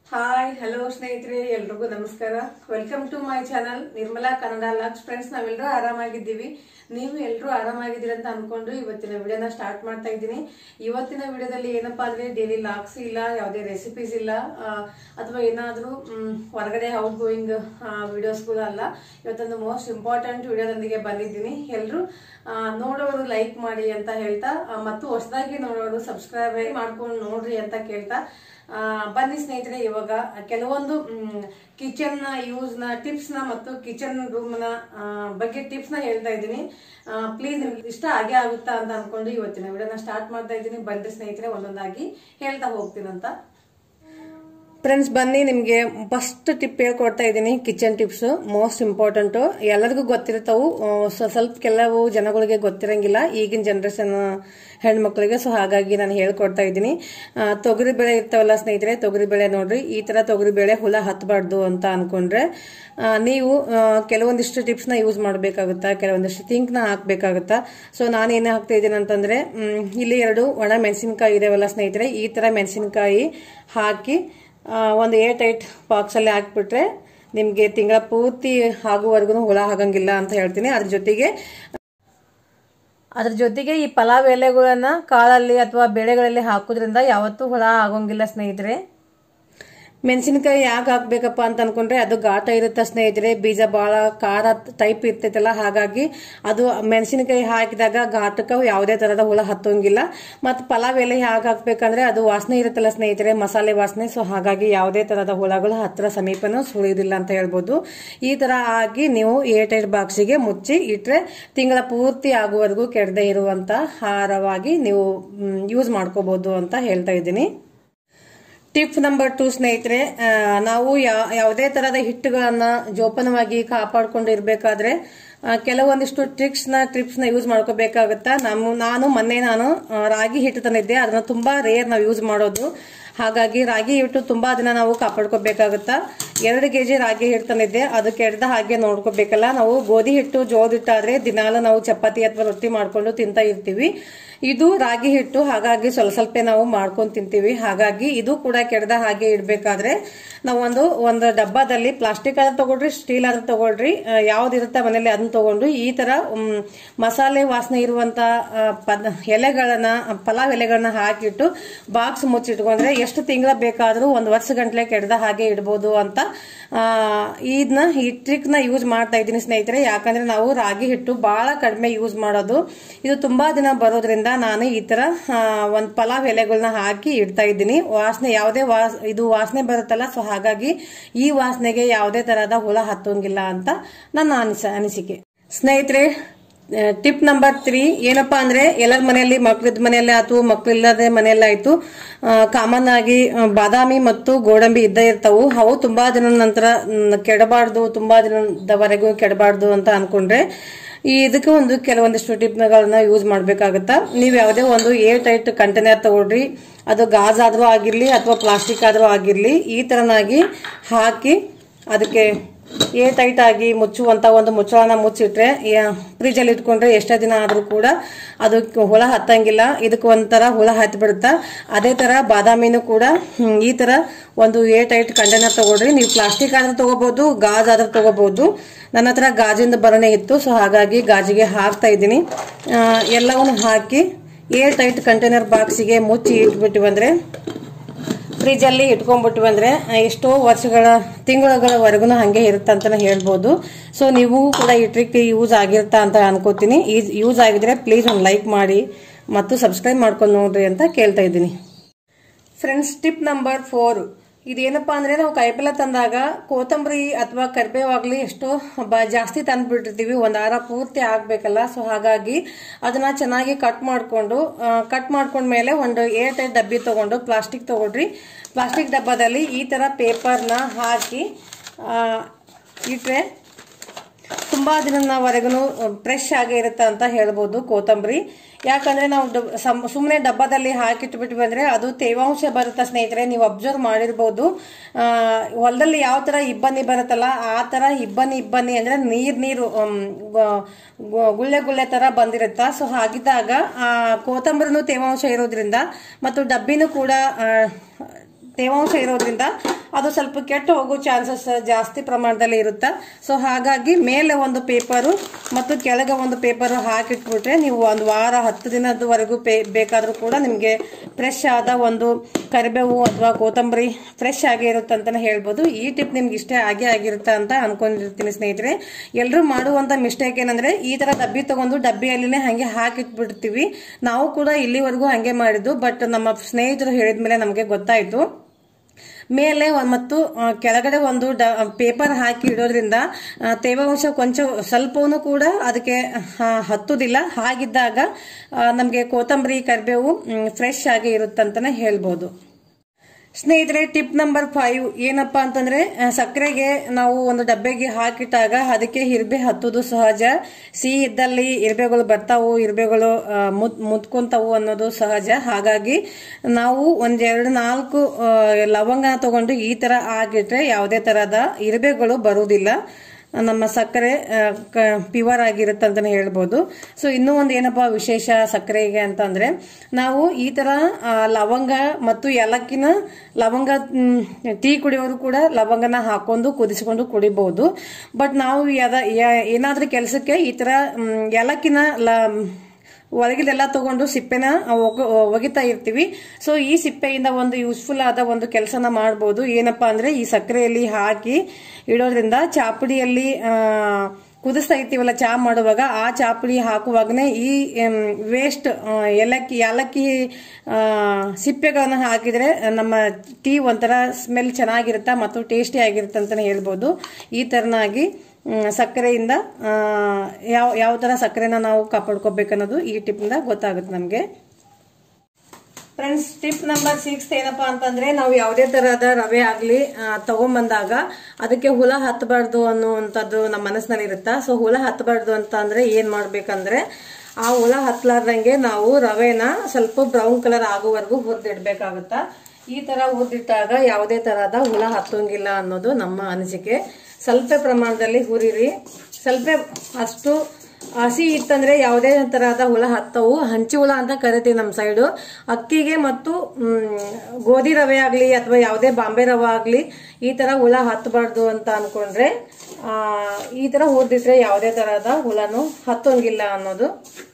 hi hello ಸ್ನೇಹಿತರೆ ಎಲ್ರಿಗೂ ನಮಸ್ಕಾರ welcome to my channel Nirmala Kannada vlogs friends ನಾವೆಲ್ಲರೂ ಆರಾಮಾಗಿದ್ದೀವಿ ನೀವು ಎಲ್ಲರೂ ಆರಾಮಾಗಿದ್ದೀರಿ ಅಂತ ಅನ್ಕೊಂಡು ಇವತ್ತಿನ ವಿಡಿಯೋನ ಸ್ಟಾರ್ಟ್ ಮಾಡ್ತಾ ಇದ್ದೀನಿ ಇವತ್ತಿನ ವಿಡಿಯೋದಲ್ಲಿ ಏನಪ್ಪಾ ಅಂದ್ರೆ ಡೈಲಿ ಲಾಕ್ಸ್ ಇಲ್ಲ ಯಾವುದೇ ರೆಸಿಪೀಸ್ ಇಲ್ಲ ಆ, ಅಥವಾ ಏನಾದರೂ ಹೊರಗಡೆ ಔಟ್ ಗೋಯಿಂಗ್ ವಿಡಿಯೋಸ್ಗಳು ಅಲ್ಲ ಇವತ್ತೊಂದು ಮೋಸ್ಟ್ ಇಂಪಾರ್ಟೆಂಟ್ ವಿಡಿಯೋದೊಂದಿಗೆ ಬಂದಿದ್ದೀನಿ ಎಲ್ಲರೂ ನೋಡೋರು ಲೈಕ್ ಮಾಡಿ ಅಂತ ಹೇಳ್ತಾ ಆ, ಮತ್ತು ಹೊಸದಾಗಿ ನೋಡೋರು ಸಬ್ಸ್ಕ್ರೈಬ್ ಮಾಡ್ಕೊಂಡು ನೋಡ್ರಿ ಅಂತ ಕೇಳ್ತಾ ಆ, ಬನ್ನಿ ಸ್ನೇಹಿತರೆ ಇವಾಗ ಕೆಲವೊಂದು ಕಿಚನ್ ನ ಯೂಸ್ ನ ಟಿಪ್ಸ್ ನ ಮತ್ತು ಕಿಚನ್ ರೂಮ್ ನ ಆ, ಬಗ್ಗೆ ಟಿಪ್ಸ್ ನ ಹೇಳ್ತಾ ಇದ್ದೀನಿ ಪ್ಲೀಸ್ ನಿಮ್ಗೆ ಇಷ್ಟ ಆಗೇ ಆಗುತ್ತಾ ಅಂತ ಅನ್ಕೊಂಡು ಇವತ್ತಿನ ವಿಡಿಯೋನ ಸ್ಟಾರ್ಟ್ ಮಾಡ್ತಾ ಇದ್ದೀನಿ ಬನ್ನಿ ಸ್ನೇಹಿತರೆ ಒಂದೊಂದಾಗಿ ಹೇಳ್ತಾ ಹೋಗ್ತೀನಂತ ಫ್ರೆಂಡ್ಸ್ ಬನ್ನಿ ನಿಮಗೆ ಫಸ್ಟ್ ಟಿಪ್ ಹೇಳ್ಕೊಡ್ತಾ ಇದ್ದೀನಿ ಕಿಚನ್ ಟಿಪ್ಸ್ ಮೋಸ್ಟ್ ಇಂಪಾರ್ಟೆಂಟ್ ಎಲ್ಲರಿಗೂ ಗೊತ್ತಿರ್ತಾವು ಆ, ಸ್ವ- ಸ್ವಲ್ಪ ಕೆಲವು ಜನಗಳಿಗೆ ಗೊತ್ತಿರಂಗಿಲ್ಲ ಈಗಿನ ಜನರೇಷನ್ ಹೆಣ್ಮಕ್ಳಿಗೆ ಸೊ ಹಾಗಾಗಿ ನಾನು ಹೇಳ್ಕೊಡ್ತಾ ಇದ್ದೀನಿ ಆ, ತೊಗರಿ ಬೇಳೆ ಇರ್ತಾವಲ್ಲ ಸ್ನೇಹಿತರೆ ತೊಗರಿ ಬೇಳೆ ನೋಡ್ರಿ ಈ ತರ ತೊಗರಿ ಬೇಳೆ ಹುಳ ಹತ್ತಬಾರ್ದು ಅಂತ ಅನ್ಕೊಂಡ್ರೆ ಆ, ನೀವು ಆ, ಕೆಲವೊಂದಿಷ್ಟು ಟಿಪ್ಸ್ನ ಯೂಸ್ ಮಾಡಬೇಕಾಗುತ್ತಾ ಕೆಲವೊಂದಿಷ್ಟು ಥಿಂಕ್ನ ಹಾಕಬೇಕಾಗುತ್ತಾ ಸೊ ನಾನು ಏನು ಹಾಕ್ತಾ ಇದ್ದೀನಿ ಅಂತಂದ್ರೆ ಮ್, ಇಲ್ಲಿ ಎರಡು ಒಣ ಮೆಣಸಿನಕಾಯಿ ಇದಾವಲ್ಲ ಸ್ನೇಹಿತರೆ ಈ ತರ ಮೆಣಸಿನಕಾಯಿ ಹಾಕಿ ಆ, ಒಂದು ಏರ್ ಟೈಟ್ ಬಾಕ್ಸಲ್ಲಿ ಹಾಕ್ಬಿಟ್ರೆ ನಿಮಗೆ ತಿಂಗಳ ಪೂರ್ತಿ ಆಗುವವರೆಗೂ ಹುಳ ಆಗಂಗಿಲ್ಲ ಅಂತ ಹೇಳ್ತೀನಿ ಅದ್ರ ಜೊತೆಗೆ ಅದ್ರ ಜೊತೆಗೆ ಈ ಪಲಾವ್ ಎಲೆಗಳನ್ನ ಕಾಳಲ್ಲಿ ಅಥವಾ ಬೇಳೆಗಳಲ್ಲಿ ಹಾಕೋದ್ರಿಂದ ಯಾವತ್ತೂ ಹುಳ ಆಗೋಂಗಿಲ್ಲ ಸ್ನೇಹಿತರೆ ಮೆಣಸಿನಕಾಯಿ ಯಾಕೆ ಹಾಕ್ಬೇಕಪ್ಪ ಅಂತ ಅನ್ಕೊಂಡ್ರೆ ಅದು ಘಾಟ ಇರುತ್ತೆ ಸ್ನೇಹಿತರೆ ಬೀಜ ಬಹಳ ಖಾರ ಟೈಪ್ ಇರ್ತೈತಲ್ಲ ಹಾಗಾಗಿ ಅದು ಮೆಣಸಿನಕಾಯಿ ಹಾಕಿದಾಗ ಘಾಟಕ್ಕೆ ಯಾವುದೇ ತರದ ಹುಳ ಹತ್ತೋಂಗಿಲ್ಲ ಮತ್ತು ಪಲಾವ್ ಎಲೆ ಯಾಕೆ ಹಾಕ್ಬೇಕಂದ್ರೆ ಅದು ವಾಸನೆ ಇರುತ್ತಲ್ಲ ಸ್ನೇಹಿತರೆ ಮಸಾಲೆ ವಾಸನೆ ಸೊ ಹಾಗಾಗಿ ಯಾವುದೇ ತರದ ಹುಳಗಳು ಹತ್ತಿರ ಸಮೀಪನೂ ಸುಳಿಯೋದಿಲ್ಲ ಅಂತ ಹೇಳ್ಬೋದು ಈ ತರ ಆಗಿ ನೀವು ಏರ್ ಟೈಟ್ ಬಾಕ್ಸಿಗೆ ಮುಚ್ಚಿ ಇಟ್ರೆ ತಿಂಗಳ ಪೂರ್ತಿ ಆಗುವವರೆಗೂ ಕೆಡದೆ ಇರುವಂತ ಹಾರವಾಗಿ ನೀವು ಯೂಸ್ ಮಾಡ್ಕೋಬಹುದು ಅಂತ ಹೇಳ್ತಾ ಇದ್ದೀನಿ ಟಿಪ್ ನಂಬರ್ ಟು ಸ್ನೇಹಿತರೆ ಆ, ನಾವು ಯಾ- ಯಾವುದೇ ತರಹದ ಹಿಟ್ಟುಗಳನ್ನ ಜೋಪಾನವಾಗಿ ಕಾಪಾಡ್ಕೊಂಡು ಇರಬೇಕಾದ್ರೆ ಕೆಲವೊಂದಿಷ್ಟು ಟ್ರಿಕ್ಸ್ ನ ಟ್ರಿಪ್ಸ್ ನ ಯೂಸ್ ಮಾಡ್ಕೋಬೇಕಾಗುತ್ತಾ ನಮ್ಮ ನಾನು ಮೊನ್ನೆ ನಾನು ಆ, ರಾಗಿ ಹಿಟ್ಟು ತಂದಿದ್ದೆ ಅದನ್ನ ತುಂಬಾ ರೇರ್ ನಾವು ಯೂಸ್ ಮಾಡೋದು ಹಾಗಾಗಿ ರಾಗಿ ಹಿಟ್ಟು ತುಂಬಾ ದಿನ ನಾವು ಕಾಪಾಡ್ಕೋಬೇಕಾಗುತ್ತಾ ಎರಡು ಕೆಜಿ ರಾಗಿ ಹಿಟ್ಟು ತಂದಿದ್ದೆ ಅದು ಕೆಡ್ದ ಹಾಗೆ ನೋಡ್ಕೋಬೇಕಲ್ಲ ನಾವು ಗೋಧಿ ಹಿಟ್ಟು ಜೋಳದ ಹಿಟ್ಟಾದ್ರೆ ದಿನಾಲು ನಾವು ಚಪಾತಿ ಅಥವಾ ರೊಟ್ಟಿ ಮಾಡ್ಕೊಂಡು ತಿಂತಾ ಇರ್ತೀವಿ ಇದು ರಾಗಿ ಹಿಟ್ಟು ಹಾಗಾಗಿ ಸ್ವಲ್ಪ ಸ್ವಲ್ಪ ನಾವು ಮಾಡ್ಕೊಂಡು ತಿಂತೀವಿ ಹಾಗಾಗಿ ಇದು ಕೂಡ ಕೆಡದ ಹಾಗೆ ಇಡಬೇಕಾದ್ರೆ ನಾವು ಒಂದು ಒಂದು ಡಬ್ಬದಲ್ಲಿ ಪ್ಲಾಸ್ಟಿಕ್ ಆದ್ರೂ ತಗೊಳ್ರಿ ಸ್ಟೀಲ್ ಆದ್ರೂ ತಗೊಳ್ರಿ ಆ, ಯಾವ್ದಿರುತ್ತೆ ಮನೇಲಿ ಅದನ್ನ ತಗೊಂಡು ಈ ತರ ಮ್, ಮಸಾಲೆ ವಾಸನೆ ಇರುವಂತ ಆ, ಪದ ಎಲೆಗಳನ್ನ ಪಲಾವ್ ಎಲೆಗಳನ್ನ ಹಾಕಿಟ್ಟು ಬಾಕ್ಸ್ ಮುಚ್ಚಿಟ್ಕೊಂಡ್ರೆ ಎಷ್ಟು ತಿಂಗಳ ಬೇಕಾದ್ರೂ ಒಂದು ವರ್ಷ ಗಂಟ್ಲೆ ಕೆಡದ ಹಾಗೆ ಇಡ್ಬೋದು ಅಂತ ಆ, ಇದನ್ನ ಈ ಟ್ರಿಕ್ ನ ಯೂಸ್ ಮಾಡ್ತಾ ಇದ್ದೀನಿ ಸ್ನೇಹಿತರೆ ಯಾಕಂದ್ರೆ ನಾವು ರಾಗಿ ಹಿಟ್ಟು ಬಹಳ ಕಡಿಮೆ ಯೂಸ್ ಮಾಡೋದು ಇದು ತುಂಬಾ ದಿನ ಬರೋದ್ರಿಂದ ನಾನು ಈ ತರ ಆ, ಒಂದ್ ಪಲಾವ್ ಎಲೆಗಳನ್ನ ಹಾಕಿ ಇಡ್ತಾ ಇದ್ದೀನಿ ವಾಸನೆ ಯಾವುದೇ ವಾಸ್ ಇದು ವಾಸನೆ ಬರುತ್ತಲ್ಲ ಸೊ ಹಾಗಾಗಿ ಈ ವಾಸನೆಗೆ ಯಾವುದೇ ತರಹದ ಹುಳ ಹತ್ತೋಂಗಿಲ್ಲ ಅಂತ ನನ್ನ ಅನಿಸ ಅನಿಸಿಕೆ ಸ್ನೇಹಿತರೆ ಟಿಪ್ ನಂಬರ್ ತ್ರೀ ಏನಪ್ಪಾ ಅಂದ್ರೆ ಎಲ್ಲರ ಮನೆಯಲ್ಲಿ ಮಕ್ಳಿದ್ದ ಮನೆಯಲ್ಲೇ ಆಯ್ತು ಮಕ್ಳಿಲ್ಲದೆ ಮನೆಯಲ್ಲೇ ಆಯ್ತು ಕಾಮನ್ ಆಗಿ ಆ, ಬಾದಾಮಿ ಮತ್ತು ಗೋಡಂಬಿ ಇದ್ದೇ ಇರ್ತಾವು ಅವು ತುಂಬಾ ದಿನದ ನಂತರ ಮ್, ಕೆಡಬಾರ್ದು ತುಂಬಾ ದಿನದವರೆಗೂ ಕೆಡಬಾರ್ದು ಅಂತ ಅನ್ಕೊಂಡ್ರೆ ಈ ಇದಕ್ಕೆ ಒಂದು ಕೆಲವೊಂದಿಷ್ಟು ಟಿಪ್ಗಳನ್ನ ಯೂಸ್ ಮಾಡ್ಬೇಕಾಗತ್ತಾ ನೀವು ಯಾವುದೇ ಒಂದು ಏರ್ ಟೈಟ್ ಕಂಟೈನರ್ ತಗೊಳ್ರಿ ಅದು ಗಾಜ್ ಆದ್ರೂ ಆಗಿರ್ಲಿ ಅಥವಾ ಪ್ಲಾಸ್ಟಿಕ್ ಆದ್ರೂ ಆಗಿರ್ಲಿ ಈ ತರನಾಗಿ ಹಾಕಿ ಅದಕ್ಕೆ ಏರ್ ಟೈಟ್ ಆಗಿ ಮುಚ್ಚುವಂತ ಒಂದು ಮುಚ್ಚಳನ ಮುಚ್ಚಿಟ್ರೆ ಫ್ರಿಜ್ ಅಲ್ಲಿ ಇಟ್ಕೊಂಡ್ರೆ ಎಷ್ಟೇ ದಿನ ಆದ್ರೂ ಕೂಡ ಅದಕ್ಕೆ ಹುಳ ಹತ್ತಂಗಿಲ್ಲ ಇದಕ್ಕೆ ಒಂಥರ ಹುಳ ಹತ್ತಿ ಬಿಡುತ್ತಾ ಅದೇ ತರ ಬಾದಾಮಿನೂ ಕೂಡ ಹ್ಮ್, ಈ ತರ ಒಂದು ಏರ್ ಟೈಟ್ ಕಂಟೈನರ್ ತಗೊಳ್ರಿ ನೀವು ಪ್ಲಾಸ್ಟಿಕ್ ಆದ್ರೂ ತಗೋಬಹುದು ಗಾಜ್ ಆದ್ರೂ ತಗೋಬಹುದು ನನ್ನ ಹತ್ರ ಗಾಜಿಂದ ಬರಣೆ ಇತ್ತು ಸೊ ಹಾಗಾಗಿ ಗಾಜಿಗೆ ಹಾಕ್ತಾ ಇದ್ದೀನಿ ಆ, ಎಲ್ಲವನ್ನು ಹಾಕಿ ಏರ್ ಟೈಟ್ ಕಂಟೈನರ್ ಬಾಕ್ಸಿಗೆ ಮುಚ್ಚಿ ಇಟ್ಬಿಟ್ಟಿವಂದ್ರೆ ಫ್ರಿಜ್ ಅಲ್ಲಿ ಇಟ್ಕೊಂಡ್ಬಿಟ್ವಿ ಅಂದ್ರೆ ಎಷ್ಟೋ ವರ್ಷಗಳ ತಿಂಗಳುಗಳವರೆಗೂ ಹಂಗೆ ಇರುತ್ತೆ ಅಂತಾನೆ ಹೇಳ್ಬೋದು ಸೊ ನೀವು ಕೂಡ ಈ ಟ್ರಿಕ್ ಯೂಸ್ ಆಗಿರುತ್ತಾ ಅಂತ ಅನ್ಕೋತೀನಿ ಯೂಸ್ ಆಗಿದ್ರೆ ಪ್ಲೀಸ್ ಒಂದು ಲೈಕ್ ಮಾಡಿ ಮತ್ತು ಸಬ್ಸ್ಕ್ರೈಬ್ ಮಾಡ್ಕೊಂಡು ನೋಡ್ರಿ ಅಂತ ಕೇಳ್ತಾ ಇದ್ದೀನಿ ಫ್ರೆಂಡ್ಸ್ ಟಿಪ್ ನಂಬರ್ ಫೋರ್ ಇದೇನಪ್ಪಾ ಅಂದ್ರೆ ನಾವು ಕಾಯಿಪಲ್ಯ ತಂದಾಗ ಕೊತ್ತಂಬರಿ ಅಥವಾ ಕರಿಬೇವಾಗ್ಲಿ ಎಷ್ಟೋ ಬ ಜಾಸ್ತಿ ತಂದ್ಬಿಟ್ಟಿರ್ತೀವಿ ಒಂದ್ ವಾರ ಪೂರ್ತಿ ಆಗ್ಬೇಕಲ್ಲ ಸೊ ಹಾಗಾಗಿ ಅದನ್ನ ಚೆನ್ನಾಗಿ ಕಟ್ ಮಾಡ್ಕೊಂಡು ಕಟ್ ಮಾಡ್ಕೊಂಡ್ಮೇಲೆ ಒಂದು ಏರ್ ಟೈಟ್ ಡಬ್ಬಿ ತಗೊಂಡು ಪ್ಲಾಸ್ಟಿಕ್ ತಗೊಳ್ರಿ ಪ್ಲಾಸ್ಟಿಕ್ ಡಬ್ಬದಲ್ಲಿ ಈ ತರ ಪೇಪರ್ನ ಹಾಕಿ ಆ, ಇಟ್ರೆ ತುಂಬಾ ದಿನದವರೆಗೂ ಫ್ರೆಶ್ ಆಗೇ ಇರುತ್ತೆ ಅಂತ ಹೇಳ್ಬೋದು ಕೊತ್ತಂಬರಿ ಯಾಕಂದ್ರೆ ನಾವು ಸುಮ್ಮನೆ ಡಬ್ಬದಲ್ಲಿ ಹಾಕಿಟ್ಬಿಟ್ವಿ ಅಂದ್ರೆ ಅದು ತೇವಾಂಶ ಬರುತ್ತೆ ಸ್ನೇಹಿತರೆ ನೀವು ಅಬ್ಸರ್ವ್ ಮಾಡಿರ್ಬೋದು ಆ, ಹೊಲದಲ್ಲಿ ಯಾವ ತರ ಇಬ್ಬನಿ ಬರುತ್ತಲ್ಲ ಆ ತರ ಇಬ್ಬನಿ ಇಬ್ಬನಿ ಅಂದ್ರೆ ನೀರ್ ನೀರು ಉಮ್, ಗ- ಗ- ಗುಳ್ಳೆ ಗುಳ್ಳೆ ತರ ಬಂದಿರುತ್ತ ಸೊ ಹಾಗಿದ್ದಾಗ ಆ ಕೊತ್ತಂಬರಿನೂ ತೇವಾಂಶ ಇರೋದ್ರಿಂದ ಮತ್ತು ಡಬ್ಬಿನೂ ಕೂಡ ಆ, ತೇವಾಂಶ ಇರೋದ್ರಿಂದ ಅದು ಸ್ವಲ್ಪ ಕೆಟ್ಟು ಹೋಗೋ ಚಾನ್ಸಸ್ ಜಾಸ್ತಿ ಪ್ರಮಾಣದಲ್ಲಿ ಇರುತ್ತೆ ಸೊ ಹಾಗಾಗಿ ಮೇಲೆ ಒಂದು ಪೇಪರು ಮತ್ತು ಕೆಳಗೆ ಒಂದು ಪೇಪರು ಹಾಕಿಟ್ಬಿಟ್ರೆ ನೀವು ಒಂದು ವಾರ ಹತ್ತು ದಿನದವರೆಗೂ ಪೇ ಬೇಕಾದರೂ ಕೂಡ ನಿಮಗೆ ಫ್ರೆಶ್ ಆದ ಒಂದು ಕರಿಬೇವು ಅಥವಾ ಕೊತ್ತಂಬರಿ ಫ್ರೆಶ್ ಆಗೇ ಇರುತ್ತೆ ಅಂತಾನೆ ಹೇಳ್ಬೋದು ಈ ಟಿಪ್ ನಿಮ್ಗೆ ಇಷ್ಟ ಆಗೇ ಆಗಿರುತ್ತೆ ಅಂತ ಅನ್ಕೊಂಡಿರ್ತೀನಿ ಸ್ನೇಹಿತರೆ ಎಲ್ಲರೂ ಮಾಡುವಂತ ಮಿಸ್ಟೇಕ್ ಏನಂದ್ರೆ ಈ ತರ ಡಬ್ಬಿ ತಗೊಂಡು ಡಬ್ಬಿಯಲ್ಲಿನೇ ಹಂಗೆ ಹಾಕಿಟ್ಬಿಡ್ತೀವಿ ನಾವು ಕೂಡ ಇಲ್ಲಿವರೆಗೂ ಹಂಗೆ ಮಾಡಿದ್ದು ಬಟ್ ನಮ್ಮ ಸ್ನೇಹಿತರು ಹೇಳಿದ್ಮೇಲೆ ನಮಗೆ ಗೊತ್ತಾಯ್ತು ಮೇಲೆ ಒಂದ್ ಮತ್ತು ಆ, ಕೆಳಗಡೆ ಒಂದು ಡ ಪೇಪರ್ ಹಾಕಿ ಇಡೋದ್ರಿಂದ ಆ, ತೇವಾಂಶ ಕೊಂಚ ಸ್ವಲ್ಪವೂ ಕೂಡ ಅದಕ್ಕೆ ಆ, ಹತ್ತುದಿಲ್ಲ ಹಾಗಿದ್ದಾಗ ನಮಗೆ ಕೊತ್ತಂಬರಿ ಕರಿಬೇವು ಫ್ರೆಶ್ ಆಗಿ ಇರುತ್ತಂತಾನೆ ಹೇಳ್ಬೋದು ಸ್ನೇಹಿತರೆ ಟಿಪ್ ನಂಬರ್ ಫೈವ್ ಏನಪ್ಪಾ ಅಂತಂದ್ರೆ ಆ, ಸಕ್ಕರೆಗೆ ನಾವು ಒಂದು ಡಬ್ಬೆಗೆ ಹಾಕಿಟ್ಟಾಗ ಅದಕ್ಕೆ ಇರ್ಬೆ ಹತ್ತುದು ಸಹಜ ಸಿಹಿ ಇದ್ದಲ್ಲಿ ಇರ್ಬೆಗಳು ಬರ್ತಾವು ಇರ್ಬೆಗಳು ಆ, ಮುತ್ ಮುತ್ಕೊಂತಾವು ಅನ್ನೋದು ಸಹಜ ಹಾಗಾಗಿ ನಾವು ಒಂದೆರಡು ನಾಲ್ಕು ಆ, ಲವಂಗ ತಗೊಂಡು ಈ ತರ ಹಾಕಿಟ್ರೆ ಯಾವುದೇ ತರಹದ ಇರ್ಬೆಗಳು ಬರುವುದಿಲ್ಲ ನಮ್ಮ ಸಕ್ಕರೆ ಪ್ಯೂರ್ ಆಗಿರುತ್ತೆ ಅಂತಾನೆ ಹೇಳ್ಬೋದು ಸೊ ಇನ್ನೂ ಒಂದು ಏನಪ್ಪಾ ವಿಶೇಷ ಸಕ್ಕರೆಗೆ ಅಂತಂದ್ರೆ ನಾವು ಈ ತರ ಆ, ಲವಂಗ ಮತ್ತು ಏಲಕ್ಕಿನ ಲವಂಗ ಮ್, ಟೀ ಕುಡಿಯೋರು ಕೂಡ ಲವಂಗನ ಹಾಕೊಂಡು ಕುದಿಸಿಕೊಂಡು ಕುಡಿಬಹುದು ಬಟ್ ನಾವು ಯಾದ- ಯಾ- ಏನಾದ್ರೂ ಕೆಲಸಕ್ಕೆ ಈ ತರ ಮ್, ಏಲಕ್ಕಿನ ಲ ಒಳಗಿದೆಲ್ಲ ತಗೊಂಡು ಸಿಪ್ಪೆನ ಒಗ- ಒಗಿತಾ ಇರ್ತೀವಿ ಸೊ ಈ ಸಿಪ್ಪೆಯಿಂದ ಒಂದು ಯೂಸ್ಫುಲ್ ಆದ ಒಂದು ಕೆಲಸನ ಮಾಡಬಹುದು ಏನಪ್ಪಾ ಅಂದ್ರೆ ಈ ಸಕ್ಕರೆಯಲ್ಲಿ ಹಾಕಿ ಇಡೋದ್ರಿಂದ ಚಾಪುಡಿಯಲ್ಲಿ ಆ, ಕುದಿಸ್ತಾ ಇರ್ತೀವಲ್ಲ ಚಾ ಮಾಡುವಾಗ ಆ ಚಾಪುಡಿ ಹಾಕುವಾಗನೇ ಈ ವೇಸ್ಟ್ ಏಲಕ್ಕಿ ಏಲಕ್ಕಿ ಆ, ಸಿಪ್ಪೆಗಳನ್ನ ಹಾಕಿದ್ರೆ ನಮ್ಮ ಟೀ ಒಂಥರ ಸ್ಮೆಲ್ ಚೆನ್ನಾಗಿರುತ್ತೆ ಮತ್ತು ಟೇಸ್ಟಿ ಆಗಿರುತ್ತೆ ಅಂತಾನೆ ಹೇಳ್ಬೋದು ಈ ತರನಾಗಿ ಮ್, ಸಕ್ಕರೆಯಿಂದ ಆ, ಯಾವ ಯಾವ ತರ ಸಕ್ಕರೆನ ನಾವು ಕಾಪಾಡ್ಕೋಬೇಕನ್ನೋದು ಈ ಟಿಪ್ನಿಂದ ಗೊತ್ತಾಗುತ್ತೆ ನಮಗೆ ಫ್ರೆಂಡ್ಸ್ ಟಿಪ್ ನಂಬರ್ ಸಿಕ್ಸ್ ಏನಪ್ಪಾ ಅಂತಂದ್ರೆ ನಾವು ಯಾವುದೇ ತರಹದ ರವೆ ಆಗ್ಲಿ ಆ, ತಗೊಂಬಂದಾಗ ಅದಕ್ಕೆ ಹುಳ ಹತ್ತಬಾರ್ದು ಅನ್ನುವಂಥದ್ದು ನಮ್ಮ ಮನಸ್ಸಿನಲ್ಲಿ ಇರುತ್ತಾ ಸೊ ಹುಳ ಹತ್ತಬಾರ್ದು ಅಂತ ಅಂದ್ರೆ ಏನ್ ಮಾಡ್ಬೇಕಂದ್ರೆ ಆ ಹುಳ ಹತ್ತಲಾರ್ದಂಗೆ ನಾವು ರವೆನ ಸ್ವಲ್ಪ ಬ್ರೌನ್ ಕಲರ್ ಆಗುವವರೆಗೂ ಹುರಿದಿಡ್ಬೇಕಾಗುತ್ತಾ ಈ ತರ ಹುರಿದಿಟ್ಟಾಗ ಯಾವುದೇ ತರಹದ ಹುಳ ಹತ್ತೋಂಗಿಲ್ಲ ಅನ್ನೋದು ನಮ್ಮ ಅನಿಸಿಕೆ ಸ್ವಲ್ಪ ಪ್ರಮಾಣದಲ್ಲಿ ಹುರಿರಿ ಸ್ವಲ್ಪ ಅಷ್ಟು ಹಸಿ ಇತ್ತಂದ್ರೆ ಯಾವುದೇ ತರಹದ ಹುಳ ಹತ್ತವು ಹಂಚಿ ಹುಳ ಅಂತ ಕರಿತೀವಿ ನಮ್ಮ ಸೈಡು ಅಕ್ಕಿಗೆ ಮತ್ತು ಮ್, ಗೋಧಿ ರವೆ ಆಗ್ಲಿ ಅಥವಾ ಯಾವುದೇ ಬಾಂಬೆ ರವೆ ಆಗ್ಲಿ ಈ ತರ ಹುಳ ಹತ್ತಬಾರ್ದು ಅಂತ ಅನ್ಕೊಂಡ್ರೆ ಆ, ಈ ತರ ಹುರಿದಿಟ್ರೆ ಯಾವುದೇ ತರಹದ ಹುಳನು ಹತ್ತೋಂಗಿಲ್ಲ ಅನ್ನೋದು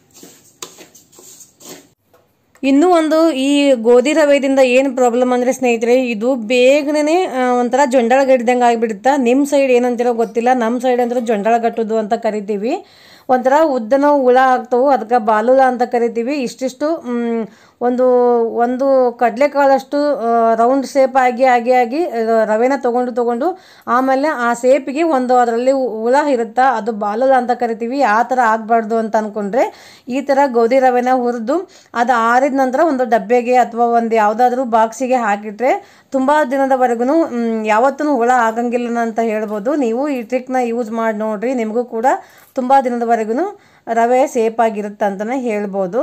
ಇನ್ನೂ ಒಂದು ಈ ಗೋಧಿ ರವೆದಿಂದ ಏನು ಪ್ರಾಬ್ಲಮ್ ಅಂದ್ರೆ ಸ್ನೇಹಿತರೆ ಇದು ಬೇಗನೆ ಒಂಥರ ಜೊಂಡಾಳ ಗಟ್ಟಿದಂಗೆ ಆಗಿಬಿಡುತ್ತಾ ನಿಮ್ಮ ಸೈಡ್ ಏನಂತಿರೋ ಗೊತ್ತಿಲ್ಲ ನಮ್ಮ ಸೈಡ್ ಅಂದ್ರೆ ಜೊಂಡಾಳ ಗಟ್ಟುದು ಅಂತ ಕರಿತೀವಿ ಒಂಥರ ಉದ್ದನ ಹುಳ ಆಗ್ತವು ಅದಕ್ಕೆ ಬಾಲುಳ ಅಂತ ಕರಿತೀವಿ ಇಷ್ಟಿಷ್ಟು ಮ್, ಒಂದು ಒಂದು ಕಡಲೆಕಾಳಷ್ಟು ರೌಂಡ್ ಶೇಪ್ ಆಗಿ ಆಗಿ ಆಗಿ ಆ, ರವೆನ ತಗೊಂಡು ತಗೊಂಡು ಆಮೇಲೆ ಆ ಸೇಪಿಗೆ ಒಂದು ಅದರಲ್ಲಿ ಹುಳ ಇರುತ್ತಾ ಅದು ಬಾಲುಳ ಅಂತ ಕರಿತೀವಿ ಆ ಥರ ಆಗಬಾರ್ದು ಅಂತ ಅನ್ಕೊಂಡ್ರೆ ಈ ಥರ ಗೋಧಿ ರವೆನ ಹುರಿದು ಅದು ಆರಿದ ನಂತರ ಒಂದು ಡಬ್ಬೆಗೆ ಅಥವಾ ಒಂದು ಯಾವುದಾದ್ರೂ ಬಾಕ್ಸಿಗೆ ಹಾಕಿಟ್ರೆ ತುಂಬ ದಿನದವರೆಗೂ ಯಾವತ್ತೂ ಹುಳ ಆಗಂಗಿಲ್ಲ ಅಂತ ಹೇಳ್ಬೋದು ನೀವು ಈ ಟ್ರಿಕ್ನ ಯೂಸ್ ಮಾಡಿ ನೋಡ್ರಿ ನಿಮಗೂ ಕೂಡ ತುಂಬ ದಿನದವರೆಗೂ ರವೆ ಸೇಫ್ ಆಗಿರುತ್ತೆ ಅಂತಲೇ ಹೇಳ್ಬೋದು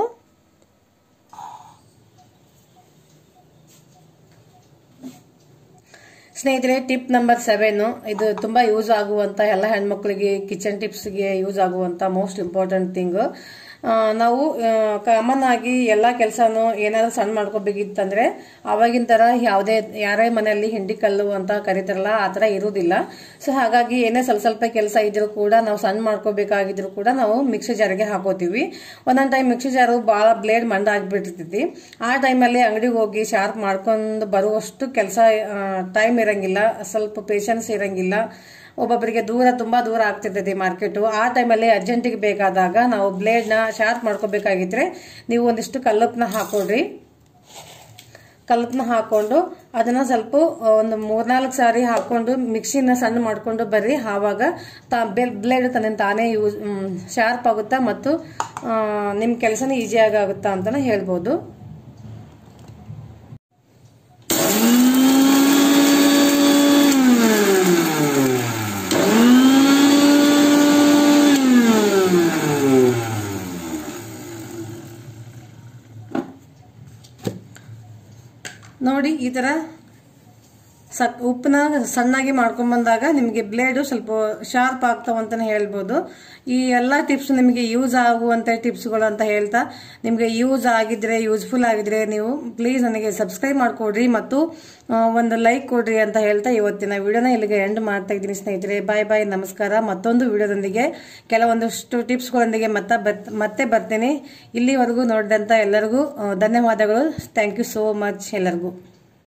ಸ್ನೇಹಿತರೆ ಟಿಪ್ ನಂಬರ್ ಸೆವೆನ್ ಇದು ತುಂಬಾ ಯೂಸ್ ಆಗುವಂತ ಎಲ್ಲ ಹೆಣ್ಮಕ್ಳಿಗೆ ಕಿಚನ್ ಟಿಪ್ಸ್ಗೆ ಯೂಸ್ ಆಗುವಂತ ಮೋಸ್ಟ್ ಇಂಪಾರ್ಟೆಂಟ್ ಥಿಂಗ್ ನಾವು ಕಾಮನ್ ಆಗಿ ಎಲ್ಲ ಕೆಲಸನೂ ಏನಾದ್ರು ಸಣ್ಣ ಮಾಡ್ಕೋಬೇಕಿತ್ತಂದ್ರೆ ಅವಾಗಿನ ತರ ಯಾವುದೇ ಯಾರೇ ಮನೆಯಲ್ಲಿ ಹಿಂಡಿ ಕಲ್ಲು ಅಂತ ಕರೀತಾರಲ್ಲ ಆ ತರ ಇರುವುದಿಲ್ಲ ಸೊ ಹಾಗಾಗಿ ಏನೇ ಸ್ವಲ್ಪ ಸ್ವಲ್ಪ ಕೆಲಸ ಇದ್ರೂ ಕೂಡ ನಾವು ಸಣ್ಣ ಮಾಡ್ಕೋಬೇಕಾಗಿದ್ರು ಕೂಡ ನಾವು ಮಿಕ್ಸಿ ಜಾರಿಗೆ ಹಾಕೋತೀವಿ ಒಂದೊಂದು ಟೈಮ್ ಮಿಕ್ಸಿ ಜಾರು ಭಾಳ ಬ್ಲೇಡ್ ಮಂಡ ಆಗ್ಬಿಟ್ಟಿರ್ತೈತಿ ಆ ಟೈಮಲ್ಲಿ ಅಂಗಡಿಗೆ ಹೋಗಿ ಶಾರ್ಪ್ ಮಾಡ್ಕೊಂಡು ಬರುವಷ್ಟು ಕೆಲಸ ಟೈಮ್ ಇರಂಗಿಲ್ಲ ಸ್ವಲ್ಪ ಪೇಷನ್ಸ್ ಇರಂಗಿಲ್ಲ ಒಬ್ಬೊಬ್ಬರಿಗೆ ದೂರ ತುಂಬಾ ದೂರ ಆಗ್ತಿರ್ತೈತಿ ಮಾರ್ಕೆಟು ಆ ಟೈಮಲ್ಲಿ ಅರ್ಜೆಂಟಿಗೆ ಬೇಕಾದಾಗ ನಾವು ಬ್ಲೇಡ್ನ ಶಾರ್ಪ್ ಮಾಡ್ಕೋಬೇಕಾಗಿದ್ರೆ ನೀವು ಒಂದಿಷ್ಟು ಕಲ್ಲಪ್ಪನ ಹಾಕೊಡ್ರಿ ಕಲ್ಲಪ್ಪನ ಹಾಕೊಂಡು ಅದನ್ನ ಸ್ವಲ್ಪ ಒಂದು ಮೂರ್ನಾಲ್ಕು ಸಾರಿ ಹಾಕೊಂಡು ಮಿಕ್ಸಿನ ಸಣ್ಣ ಮಾಡ್ಕೊಂಡು ಬರ್ರಿ ಆವಾಗ ತಾ ಬ್ಲೇಡ್ ತನ್ನ ತಾನೇ ಯೂಸ್ ಶಾರ್ಪ್ ಆಗುತ್ತಾ ಮತ್ತು ಆ, ನಿಮ್ ಕೆಲಸನ ಈಸಿಯಾಗಿ ಆಗುತ್ತಾ ಅಂತಾನೆ ಹೇಳ್ಬೋದು ನೋಡಿ ಈ ತರ ಸಕ್ ಉಪ್ಪನ್ನ ಸಣ್ಣಾಗಿ ಮಾಡ್ಕೊಂಬಂದಾಗ ನಿಮಗೆ ಬ್ಲೇಡು ಸ್ವಲ್ಪ ಶಾರ್ಪ್ ಆಗ್ತಾವಂತಾನೆ ಹೇಳ್ಬೋದು ಈ ಎಲ್ಲ ಟಿಪ್ಸ್ ನಿಮಗೆ ಯೂಸ್ ಆಗುವಂಥ ಟಿಪ್ಸ್ಗಳು ಅಂತ ಹೇಳ್ತಾ ನಿಮಗೆ ಯೂಸ್ ಆಗಿದ್ರೆ ಯೂಸ್ಫುಲ್ ಆಗಿದ್ರೆ ನೀವು ಪ್ಲೀಸ್ ನನಗೆ ಸಬ್ಸ್ಕ್ರೈಬ್ ಮಾಡಿಕೊಡ್ರಿ ಮತ್ತು ಆ, ಒಂದು ಲೈಕ್ ಕೊಡ್ರಿ ಅಂತ ಹೇಳ್ತಾ ಇವತ್ತಿನ ವಿಡಿಯೋನ ಇಲ್ಲಿಗೆ ಎಂಡ್ ಮಾಡ್ತಾ ಇದ್ದೀನಿ ಸ್ನೇಹಿತರೆ ಬಾಯ್ ಬಾಯ್ ನಮಸ್ಕಾರ ಮತ್ತೊಂದು ವಿಡಿಯೋದೊಂದಿಗೆ ಕೆಲವೊಂದಷ್ಟು ಟಿಪ್ಸ್ಗಳೊಂದಿಗೆ ಮತ್ತೆ ಬತ್ ಮತ್ತೆ ಬರ್ತೀನಿ ಇಲ್ಲಿವರೆಗೂ ನೋಡಿದಂಥ ಎಲ್ಲರಿಗೂ ಆ, ಧನ್ಯವಾದಗಳು ಥ್ಯಾಂಕ್ ಯು ಸೋ ಮಚ್ ಎಲ್ಲರಿಗೂ